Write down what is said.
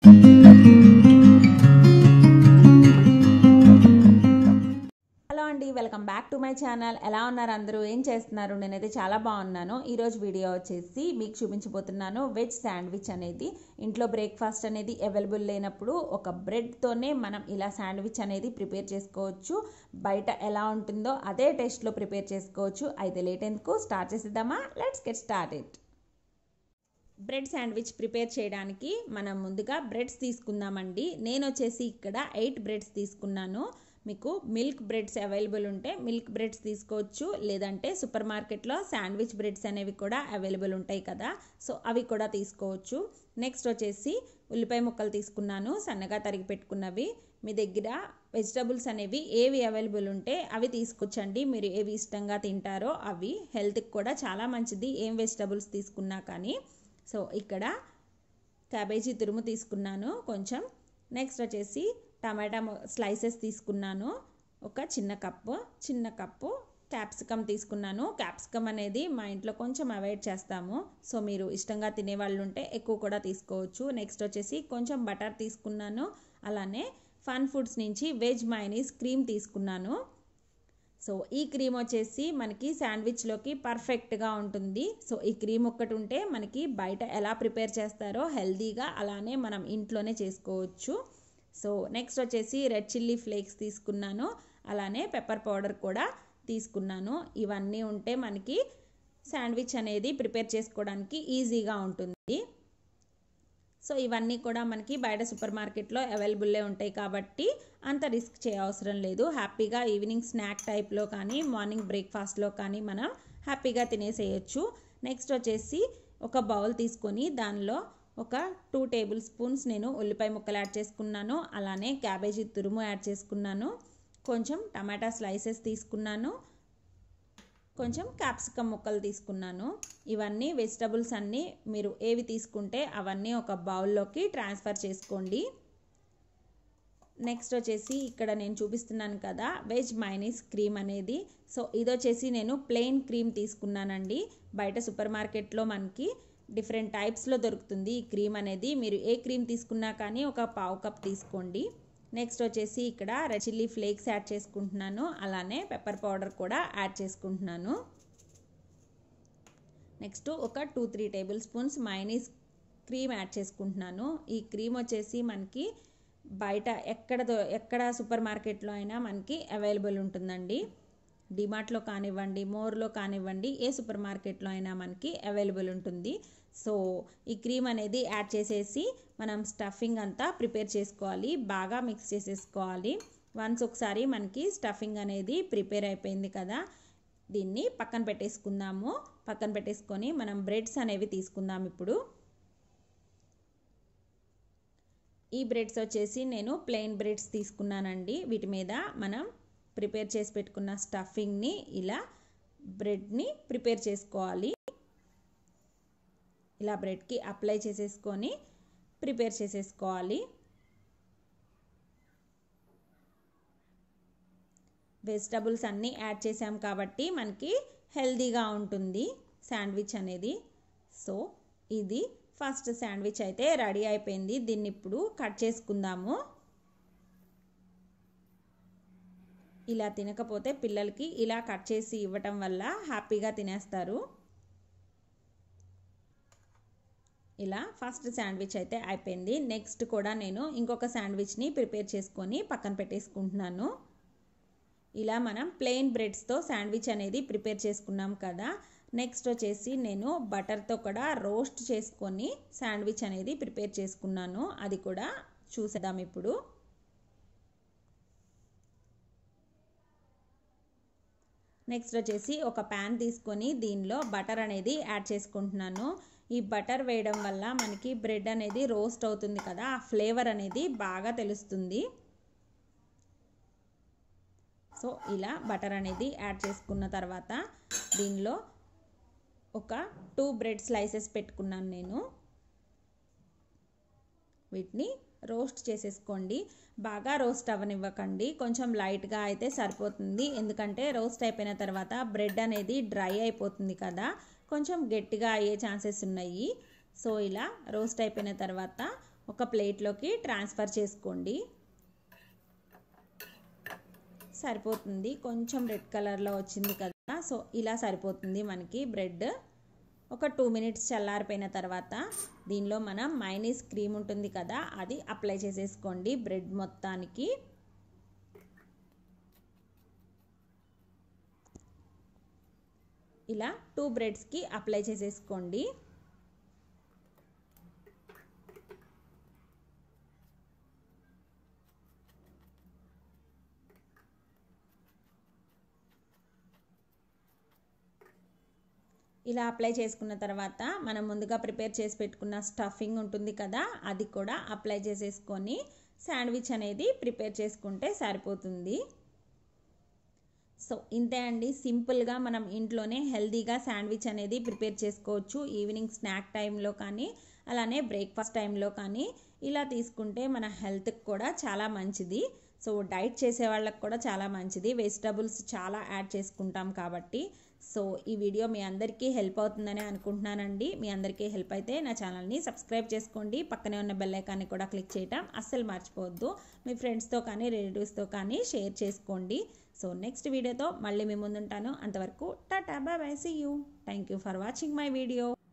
hello అండి welcome back to my channel ఎలా ఉన్నారు అందరూ ఏం చేస్తున్నారు నేనైతే చాలా బాగున్నాను ఈరోజు వీడియో వచ్చేసి మీకు చూపించబోతున్నాను వెజ్ శాండ్విచ్ అనేది ఇంట్లో బ్రేక్ఫాస్ట్ అనేది అవైలబుల్ లేనప్పుడు ఒక బ్రెడ్తోనే మనం ఇలా శాండ్విచ్ అనేది ప్రిపేర్ చేసుకోవచ్చు బయట ఎలా ఉంటుందో అదే టేస్ట్లో ప్రిపేర్ చేసుకోవచ్చు అయితే లేట్ ఎందుకు స్టార్ట్ చేసేద్దామా let's get start it bread sandwich prepare చేయడానికి మనం ముందుగా బ్రెడ్స్ తీసుకుందామండి నేను వచ్చేసి ఇక్కడ ఎయిట్ బ్రెడ్స్ తీసుకున్నాను మీకు మిల్క్ బ్రెడ్స్ అవైలబుల్ ఉంటే మిల్క్ బ్రెడ్స్ తీసుకోవచ్చు లేదంటే సూపర్ మార్కెట్లో శాండ్విచ్ బ్రెడ్స్ అనేవి కూడా అవైలబుల్ ఉంటాయి కదా సో అవి కూడా తీసుకోవచ్చు నెక్స్ట్ వచ్చేసి ఉల్లిపాయ ముక్కలు తీసుకున్నాను సన్నగా తరిగి పెట్టుకున్నవి మీ దగ్గర వెజిటబుల్స్ అనేవి ఏవి అవైలబుల్ ఉంటే అవి తీసుకొచ్చండి మీరు ఏవి ఇష్టంగా తింటారో అవి హెల్త్కి కూడా చాలా మంచిది ఏం వెజిటబుల్స్ తీసుకున్నా కానీ సో ఇక్కడ క్యాబేజీ తురుము తీసుకున్నాను కొంచెం నెక్స్ట్ వచ్చేసి టమాటా స్లైసెస్ తీసుకున్నాను ఒక చిన్న కప్పు చిన్న కప్పు క్యాప్సికమ్ తీసుకున్నాను క్యాప్సికమ్ అనేది మా ఇంట్లో కొంచెం అవాయిడ్ చేస్తాము సో మీరు ఇష్టంగా తినే వాళ్ళు ఉంటే ఎక్కువ కూడా తీసుకోవచ్చు నెక్స్ట్ వచ్చేసి కొంచెం బటర్ తీసుకున్నాను అలానే ఫన్ ఫుడ్స్ నుంచి వెజ్ మైనీస్ క్రీమ్ తీసుకున్నాను సో ఈ క్రీమ్ వచ్చేసి మనకి శాండ్విచ్లోకి పర్ఫెక్ట్గా ఉంటుంది సో ఈ క్రీమ్ ఒక్కటి ఉంటే మనకి బయట ఎలా ప్రిపేర్ చేస్తారో హెల్తీగా అలానే మనం ఇంట్లోనే చేసుకోవచ్చు సో నెక్స్ట్ వచ్చేసి రెడ్ చిల్లీ ఫ్లేక్స్ తీసుకున్నాను అలానే పెప్పర్ పౌడర్ కూడా తీసుకున్నాను ఇవన్నీ ఉంటే మనకి శాండ్విచ్ అనేది ప్రిపేర్ చేసుకోవడానికి ఈజీగా ఉంటుంది సో ఇవన్నీ కూడా మనకి బయట సూపర్ మార్కెట్లో అవైలబుల్లే ఉంటాయి కాబట్టి అంత రిస్క్ చేయవసరం లేదు హ్యాపీగా ఈవినింగ్ స్నాక్ టైప్లో కానీ మార్నింగ్ బ్రేక్ఫాస్ట్లో కానీ మనం హ్యాపీగా తినేసేయచ్చు నెక్స్ట్ వచ్చేసి ఒక బౌల్ తీసుకొని దానిలో ఒక టూ టేబుల్ స్పూన్స్ నేను ఉల్లిపాయ ముక్కలు యాడ్ చేసుకున్నాను అలానే క్యాబేజీ తురుము యాడ్ చేసుకున్నాను కొంచెం టమాటా స్లైసెస్ తీసుకున్నాను కొంచెం క్యాప్సికమ్ ముక్కలు తీసుకున్నాను ఇవన్నీ వెజిటబుల్స్ అన్నీ మీరు ఏవి తీసుకుంటే అవన్నీ ఒక బౌల్లోకి ట్రాన్స్ఫర్ చేసుకోండి నెక్స్ట్ వచ్చేసి ఇక్కడ నేను చూపిస్తున్నాను కదా వెజ్ మైనీస్ క్రీమ్ అనేది సో ఇది వచ్చేసి నేను ప్లెయిన్ క్రీమ్ తీసుకున్నానండి బయట సూపర్ మార్కెట్లో మనకి డిఫరెంట్ టైప్స్లో దొరుకుతుంది ఈ క్రీమ్ అనేది మీరు ఏ క్రీమ్ తీసుకున్నా కానీ ఒక పావు కప్ తీసుకోండి నెక్స్ట్ వచ్చేసి ఇక్కడ రెడ్ చిల్లీ ఫ్లేక్స్ యాడ్ చేసుకుంటున్నాను అలానే పెప్పర్ పౌడర్ కూడా యాడ్ చేసుకుంటున్నాను నెక్స్ట్ ఒక two three tablespoons mayonnaise cream add చేసుకుంటున్నాను ఈ క్రీమ్ వచ్చేసి మనకి బయట ఎక్కడ ఎక్కడ సూపర్ మార్కెట్లో అయినా మనకి అవైలబుల్ ఉంటుందండి డిమార్ట్లో కానివ్వండి మోర్లో కానివ్వండి ఏ సూపర్ మార్కెట్లో అయినా మనకి అవైలబుల్ ఉంటుంది సో ఈ క్రీమ్ అనేది యాడ్ చేసేసి మనం స్టఫింగ్ అంతా ప్రిపేర్ చేసుకోవాలి బాగా మిక్స్ చేసేసుకోవాలి వన్స్ ఒకసారి మనకి స్టఫింగ్ అనేది ప్రిపేర్ అయిపోయింది కదా దీన్ని పక్కన పెట్టేసుకుందాము పక్కన పెట్టేసుకొని మనం బ్రెడ్స్ అనేవి తీసుకుందాం ఇప్పుడు ఈ బ్రెడ్స్ వచ్చేసి నేను ప్లెయిన్ బ్రెడ్స్ తీసుకున్నానండి వీటి మీద మనం ప్రిపేర్ చేసి పెట్టుకున్న స్టఫింగ్ని ఇలా బ్రెడ్ని ప్రిపేర్ చేసుకోవాలి ఇలా బ్రెడ్కి అప్లై చేసేసుకొని ప్రిపేర్ చేసేసుకోవాలి వెజిటబుల్స్ అన్నీ యాడ్ చేసాం కాబట్టి మనకి హెల్దీగా ఉంటుంది శాండ్విచ్ అనేది సో ఇది ఫస్ట్ శాండ్విచ్ అయితే రెడీ అయిపోయింది దీన్ని ఇప్పుడు కట్ చేసుకుందాము ఇలా తినకపోతే పిల్లలకి ఇలా కట్ చేసి ఇవ్వటం వల్ల హ్యాపీగా తినేస్తారు ఇలా ఫస్ట్ శాండ్విచ్ అయితే అయిపోయింది నెక్స్ట్ కూడా నేను ఇంకొక శాండ్విచ్ని ప్రిపేర్ చేసుకొని పక్కన పెట్టేసుకుంటున్నాను ఇలా మనం ప్లెయిన్ బ్రెడ్స్తో శాండ్విచ్ అనేది ప్రిపేర్ చేసుకున్నాం కదా నెక్స్ట్ వచ్చేసి నేను బటర్తో కూడా రోస్ట్ చేసుకొని శాండ్విచ్ అనేది ప్రిపేర్ చేసుకున్నాను అది కూడా చూసేద్దాం ఇప్పుడు నెక్స్ట్ వచ్చేసి ఒక ప్యాన్ తీసుకొని దీనిలో బటర్ అనేది యాడ్ చేసుకుంటున్నాను ఈ బటర్ వేయడం వల్ల మనకి బ్రెడ్ అనేది రోస్ట్ అవుతుంది కదా ఆ ఫ్లేవర్ అనేది బాగా తెలుస్తుంది సో ఇలా బటర్ అనేది యాడ్ చేసుకున్న తర్వాత దీనిలో ఒక టూ బ్రెడ్ స్లైసెస్ పెట్టుకున్నాను నేను వీటిని రోస్ట్ చేసేసుకోండి బాగా రోస్ట్ అవ్వనివ్వకండి కొంచెం లైట్గా అయితే సరిపోతుంది ఎందుకంటే రోస్ట్ అయిపోయిన తర్వాత బ్రెడ్ అనేది డ్రై అయిపోతుంది కదా కొంచెం గట్టిగా అయ్యే ఛాన్సెస్ ఉన్నాయి సో ఇలా రోస్ట్ అయిపోయిన తర్వాత ఒక ప్లేట్లోకి ట్రాన్స్ఫర్ చేసుకోండి సరిపోతుంది కొంచెం రెడ్ కలర్లో వచ్చింది కదా సో ఇలా సరిపోతుంది మనకి బ్రెడ్ ఒక టూ మినిట్స్ చల్లారిపోయిన తర్వాత దీనిలో మనం మైనీస్ క్రీమ్ ఉంటుంది కదా అది అప్లై చేసేసుకోండి బ్రెడ్ మొత్తానికి ఇలా టూ బ్రెడ్స్కి అప్లై చేసేసుకోండి ఇలా అప్లై చేసుకున్న తర్వాత మనం ముందుగా ప్రిపేర్ చేసి పెట్టుకున్న స్టఫింగ్ ఉంటుంది కదా అది కూడా అప్లై చేసేసుకొని శాండ్విచ్ అనేది ప్రిపేర్ చేసుకుంటే సరిపోతుంది సో ఇంతే అండి సింపుల్గా మనం ఇంట్లోనే హెల్తీగా శాండ్విచ్ అనేది ప్రిపేర్ చేసుకోవచ్చు ఈవినింగ్ స్నాక్ టైంలో కానీ అలానే బ్రేక్ఫాస్ట్ టైంలో కానీ ఇలా తీసుకుంటే మన హెల్త్కి కూడా చాలా మంచిది సో డైట్ చేసే వాళ్ళకి కూడా చాలా మంచిది వెజిటబుల్స్ చాలా యాడ్ చేసుకుంటాం కాబట్టి సో ఈ వీడియో మీ అందరికీ హెల్ప్ అవుతుందని అనుకుంటున్నానండి మీ అందరికీ హెల్ప్ అయితే నా ఛానల్ని సబ్స్క్రైబ్ చేసుకోండి పక్కనే ఉన్న బెల్ ఐకాన్ని కూడా క్లిక్ చేయటం అస్సలు మర్చిపోవద్దు మీ ఫ్రెండ్స్తో కానీ రిలేటివ్స్తో కానీ షేర్ చేసుకోండి సో నెక్స్ట్ వీడియోతో మళ్ళీ మీ ముందుంటాను అంతవరకు tata bye bye see you thank you for watching my video